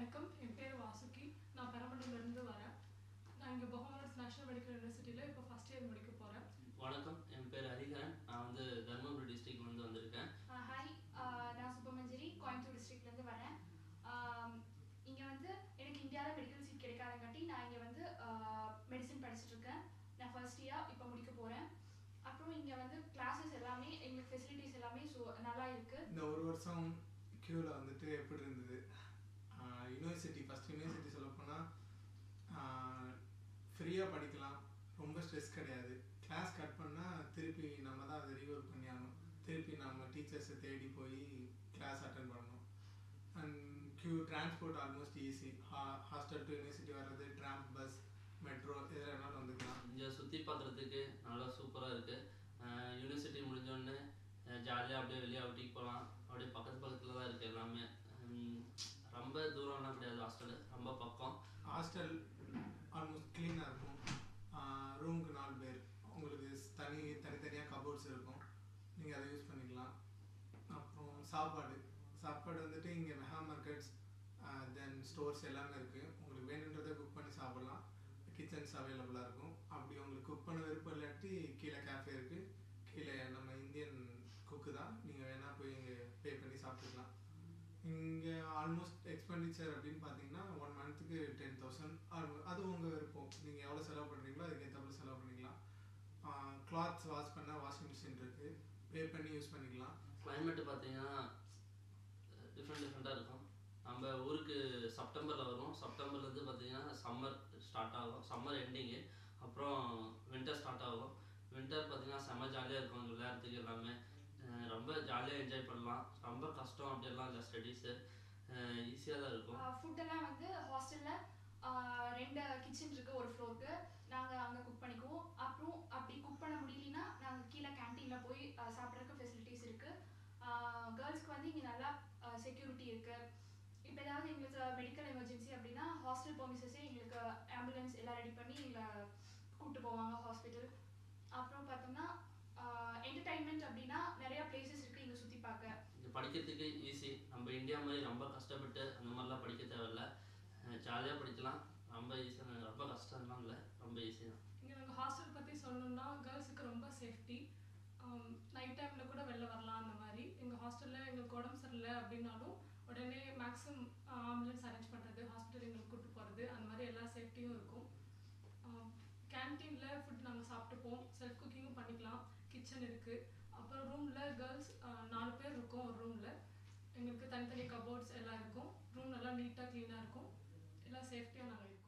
வணக்கம் என் பேர் வாசுகி நான் பெரம்பலூர்லேருந்து வரேன் நான் இங்கே பகவான்ஸ் நேஷனல் மெடிக்கல் யூனிவர்சிட்டியில் இப்போ ஃபஸ்ட் இயர் முடிக்க போகிறேன் வணக்கம் என் பேர் ஹரிஹரன் நான் வந்து தருமபுரி டிஸ்ட்ரிக்ட்லேருந்து வந்திருக்கேன் ஹாய் நான் சுப்பமஞ்சரி கோயம்புத்தூர் டிஸ்ட்ரிக்ட்லேருந்து வரேன் இங்கே வந்து எனக்கு இந்தியாவில் மெடிக்கல் சீட் கிடைக்காதங்காட்டி நான் இங்கே வந்து மெடிசன் படிச்சுட்டு இருக்கேன் நான் ஃபர்ஸ்ட் இயர் இப்போ முடிக்க போகிறேன் அப்புறம் இங்கே வந்து கிளாஸஸ் எல்லாமே எங்களுக்கு ஃபெசிலிட்டிஸ் எல்லாமே ஸோ நல்லா இருக்குது இந்த ஒரு வருஷம் க்யூவில் வந்துட்டு எப்படி இருந்தது யூனிவர்சிட்டி ஃபஸ்ட் யூனிவர்சிட்டி சொல்லப்போனால் ஃப்ரீயாக படிக்கலாம் ரொம்ப ஸ்ட்ரெஸ் கிடையாது கிளாஸ் கட் பண்ணால் திருப்பி நம்ம தான் அதை ரிவர்வ் பண்ணி ஆகணும் திருப்பி நம்ம டீச்சர்ஸை தேடி போய் கிளாஸ் அட்டன் பண்ணணும் and Q transport almost easy ஹா ஹாஸ்டல் டு யூனிவர்சிட்டி வர்றது ட்ராம் பஸ் மெட்ரோ இதில் வேணாலும் வந்துக்கலாம் இங்கே சுற்றி பார்க்குறதுக்கு நல்லா சூப்பராக இருக்குது யூனிவர்சிட்டி முடிஞ்சோடனே ஜாலியாக அப்படியே வெளியே அவுட்டிக்கு போகலாம் அப்படியே பக்கத்து பக்கத்தில் தான் இருக்குது எல்லாமே ஹம், ரொம்ப தூரம்லாம் கிடையாது ஹாஸ்டலு ரொம்ப பக்கம் ஹாஸ்டல் ஆல்மோஸ்ட் க்ளீனாக இருக்கும் ரூமுக்கு நாலு பேர் உங்களுக்கு தனி தனித்தனியாக கபோர்ட்ஸ் இருக்கும் நீங்கள் அதை யூஸ் பண்ணிக்கலாம் அப்புறம் சாப்பாடு சாப்பாடு வந்துட்டு இங்கே மெகா மார்க்கெட்ஸ் தென் ஸ்டோர்ஸ் எல்லாமே இருக்குது உங்களுக்கு வேணுன்றதை குக் பண்ணி சாப்பிடலாம் கிச்சன்ஸ் அவைலபிளாக இருக்கும் அப்படி உங்களுக்கு குக் பண்ண விருப்பம் இல்லாட்டி கீழே கேஃபே இருக்குது கீழே நம்ம இந்தியன் குக்கு தான் நீங்கள் வேணால் போய் இங்கே பே பண்ணி சாப்பிட்டுக்கலாம் இங்கே ஆல்மோஸ்ட் எக்ஸ்பெண்டிச்சர் அப்படின்னு பார்த்தீங்கன்னா ஒன் மந்த்துக்கு டென் தௌசண்ட் அது உங்கள் விருப்பம் நீங்கள் எவ்வளோ செலவு பண்ணுறீங்களோ அதுக்கேற்றப்பல செலவு பண்ணிக்கலாம் கிளாத்ஸ் வாஷ் பண்ண வாஷிங் மிஷின் இருக்குது பே பண்ணி யூஸ் பண்ணிக்கலாம் கிளைமேட்டு பார்த்தீங்கன்னா டிஃப்ரெண்ட் டிஃப்ரெண்ட்டாக இருக்கும் நம்ம ஊருக்கு செப்டம்பரில் வரும் செப்டம்பர்லேருந்து பார்த்தீங்கன்னா சம்மர் ஸ்டார்ட் ஆகும் சம்மர் எண்டிங்கு அப்புறம் வின்டர் ஸ்டார்ட் ஆகும் வின்டர் பார்த்தீங்கன்னா செம்ம ஜாலியாக இருக்கும் அங்கே விளையாடுறதுக்கு எல்லாமே அஹ் ரொம்ப ஜாலியாக என்ஜாய் பண்ணலாம் ரொம்ப கஷ்டம் அப்படியெல்லாம் இல்லை ஸ்டடீஸு ஈஸியாக தான் இருக்கும் ஃபுட்டெல்லாம் வந்து ஹாஸ்டலில் ரெண்டு கிச்சன் இருக்குது ஒரு ஃப்ளோருக்கு நாங்கள் அங்கே குக் பண்ணிக்குவோம் அப்புறம் அப்படி குக் பண்ண முடியலனா நாங்கள் கீழே கேன்டீனில் போய் ஆஹ் சாப்பிட்றதுக்கு ஃபெசிலிட்டிஸ் இருக்குது கேர்ள்ஸ்க்கு வந்து இங்கே நல்லா செக்யூரிட்டி இருக்குது இப்போ ஏதாவது எங்களுக்கு மெடிக்கல் எமர்ஜென்சி அப்படின்னா ஹாஸ்டல் பர்மிசஸே எங்களுக்கு ஆம்புலன்ஸ் எல்லாம் ரெடி பண்ணி எங்களை கூப்பிட்டு போவாங்க ஹாஸ்பிட்டல் அப்புறம் பார்த்தோம்னா என்டர்டைன்மெண்ட் அப்படின்னா நிறைய பிளேசஸ் இருக்குது இங்கே சுற்றி பார்க்க இது படிக்கிறதுக்கு ஈஸி நம்ம இந்தியா மாதிரி ரொம்ப கஷ்டப்பட்டு அந்த மாதிரிலாம் படிக்க தேவையில்ல ஜாலியாக படிக்கலாம் ரொம்ப ஈஸியாக ரொம்ப கஷ்டம்லாம் இல்லை ரொம்ப ஈஸி தான் இங்கே நாங்கள் ஹாஸ்டல் பற்றி சொல்லணும்னா கேர்ள்ஸுக்கு ரொம்ப சேஃப்டி நைட் டைமில் கூட வெளில வரலாம் அந்த மாதிரி எங்கள் ஹாஸ்டலில் எங்களுக்கு உடம்பு சரியில்லை அப்படின்னாலும் உடனே மேக்ஸிமம் ஆம்புலன்ஸ் அரேஞ்ச் பண்ணுறது ஹாஸ்பிட்டல் எங்களுக்கு கூப்பிட்டு போகிறது அந்த மாதிரி எல்லா சேஃப்டியும் இருக்கும் கேன்டீனில் ஃபுட் நாங்கள் சாப்பிட்டுப்போம் செல்ஃப் குக்கிங்கும் பண்ணிக்கலாம் கிச்சன் இருக்குது அப்புறம் ரூமில் கேர்ள்ஸ் நாலு பேர் இருக்கோம் ஒரு ரூமில் எங்களுக்கு தனித்தனி கபோர்ட்ஸ் எல்லாம் இருக்கும் ரூம் நல்லா நீட்டாக க்ளீனாக இருக்கும் எல்லாம் சேஃப்டியாக நாங்கள் இருக்கோம்